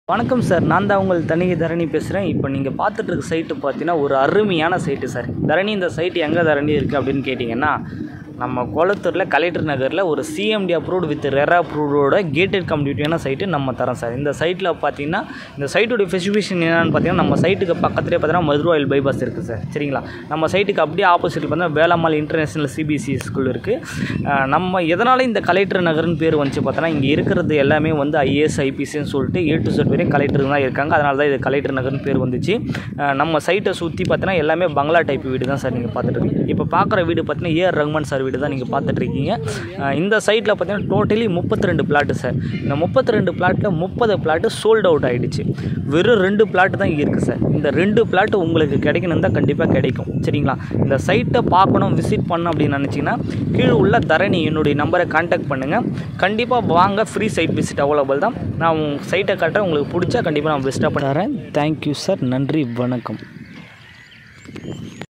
வணக்கம் சார் நான் தான் உங்கள் தனிகை தரணி பேசுகிறேன் இப்போ நீங்கள் பார்த்துட்டு இருக்க சைட்டு பார்த்தீங்கன்னா ஒரு அருமையான சைட்டு சார் தரணி இந்த சைட்டு எங்கே தரணி இருக்குது அப்படின்னு கேட்டிங்கன்னா நம்ம கோலத்தூரில் கலெக்டர் நகரில் ஒரு சிஎம்டி அப்ரூவ்டு வித் ரெரா அப்ரூவோட கேட்டட் கம்யூனிட்டியான சைட்டு நம்ம தரோம் சார் இந்த சைட்டில் பார்த்தீங்கன்னா இந்த சைட்டுடைய ஸ்பெசிஃபிகேஷன் என்னென்னு பார்த்தீங்கன்னா நம்ம சைட்டுக்கு பக்கத்துலேயே பார்த்தீங்கன்னா மதுரவாயில் பைபாஸ் இருக்குது சார் சரிங்களா நம்ம சைட்டுக்கு அப்படியே ஆப்போசிட்டில் பார்த்தீங்கன்னா வேளாமல் இன்டர்நேஷனல் சிபிஎஸ்சி ஸ்கூல் இருக்குது நம்ம எதனால் இந்த கலெக்டர் நகர்னு பேர் வந்துச்சு பார்த்தோன்னா இங்கே இருக்கிறது எல்லாமே வந்து ஐஏஎஸ் ஐபிசின்னு சொல்லிட்டு ஏ டு செட் வரையும் கலெக்டர் தான் இருக்காங்க அதனால தான் இது கலெக்டர் நகர்னு பேர் வந்துச்சு அஹ் நம்ம சைட்டை சுற்றி பார்த்தீங்கன்னா எல்லாமே பங்களா டைப் வீடு தான் சார் நீங்கள் பார்த்துட்டு இருக்கீங்க இப்போ பார்க்குற வீடு பார்த்தீங்கன்னா ஏஆர் ரஹ்மான் சார் வீடு தான் நீங்கள் பார்த்துட்டு இருக்கீங்க அஹ் இந்த சைட்டில் பார்த்தீங்கன்னா டோட்டலி முப்பத்தி ரெண்டு பிளாட்டு சார் இந்த முப்பத்தி ரெண்டு பிளாட்டில் முப்பது பிளாட்டு சோல்ட் அவுட் ஆகிடுச்சு வெறும் ரெண்டு பிளாட்டு தான் இங்கே இருக்குது சார் இந்த ரெண்டு பிளாட்டு உங்களுக்கு கிடைக்கணும் தான் கண்டிப்பாக கிடைக்கும் சரிங்களா இந்த சைட்டை பார்க்கணும் விசிட் பண்ணணும் அப்படின்னு நினச்சிங்கன்னா கீழே உள்ள தரணி என்னுடைய நம்பரை கான்டாக்ட் பண்ணுங்கள் கண்டிப்பாக வாங்க ஃப்ரீ சைட் விசிட் அவைலபிள் தான் நான் உங்கள் சைட்டை காட்டுறேன் உங்களுக்கு பிடிச்சா கண்டிப்பாக நான் பெஸ்ட்டாக பண்ண தரேன் தேங்க்யூ சார் நன்றி வணக்கம்